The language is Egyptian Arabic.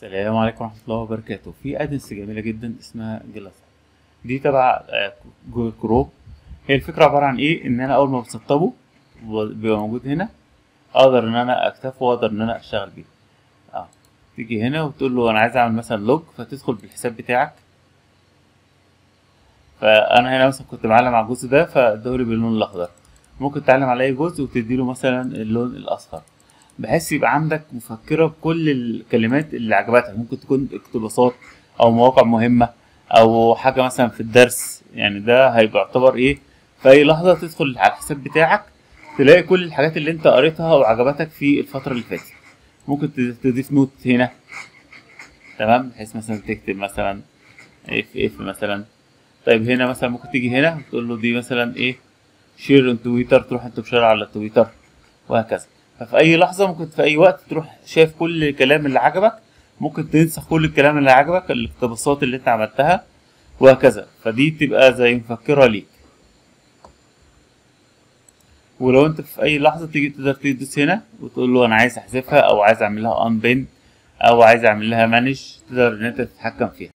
السلام عليكم ورحمة الله وبركاته في ادنس جميلة جدا اسمها جلاس دي تبع آه، جوجل كروم هي الفكرة عبارة عن ايه ان انا اول ما بسطبه بيبقى موجود هنا اقدر ان انا اكتفه واقدر ان انا اشتغل بيه اه تيجي هنا وتقول له انا عايز اعمل مثلا لوج فتدخل بالحساب بتاعك فانا هنا مثلا كنت معلم على الجزء ده فادهولي باللون الاخضر ممكن تعلم على اي جزء وتديله مثلا اللون الاصفر بحيث يبقى عندك مفكرة بكل الكلمات اللي عجبتك ممكن تكون اقتباسات أو مواقع مهمة أو حاجة مثلا في الدرس يعني ده هيبقى يعتبر إيه في أي لحظة تدخل على الحساب بتاعك تلاقي كل الحاجات اللي أنت قريتها أو عجبتك في الفترة اللي فاتت ممكن تضيف نوت هنا تمام بحيث مثلا تكتب مثلا اف اف مثلا طيب هنا مثلا ممكن تيجي هنا وتقول له دي مثلا ايه شير ان تويتر تروح انت بشير على تويتر وهكذا ففي اي لحظه ممكن في اي وقت تروح شايف كل الكلام اللي عجبك ممكن تنسخ كل الكلام اللي عجبك الاقتباسات اللي انت عملتها وهكذا فدي تبقى زي مفكره ليك ولو انت في اي لحظه تيجي تقدر تدوس هنا وتقول له انا عايز احذفها او عايز اعمل لها ان بين او عايز اعمل لها مانج تقدر ان انت تتحكم فيها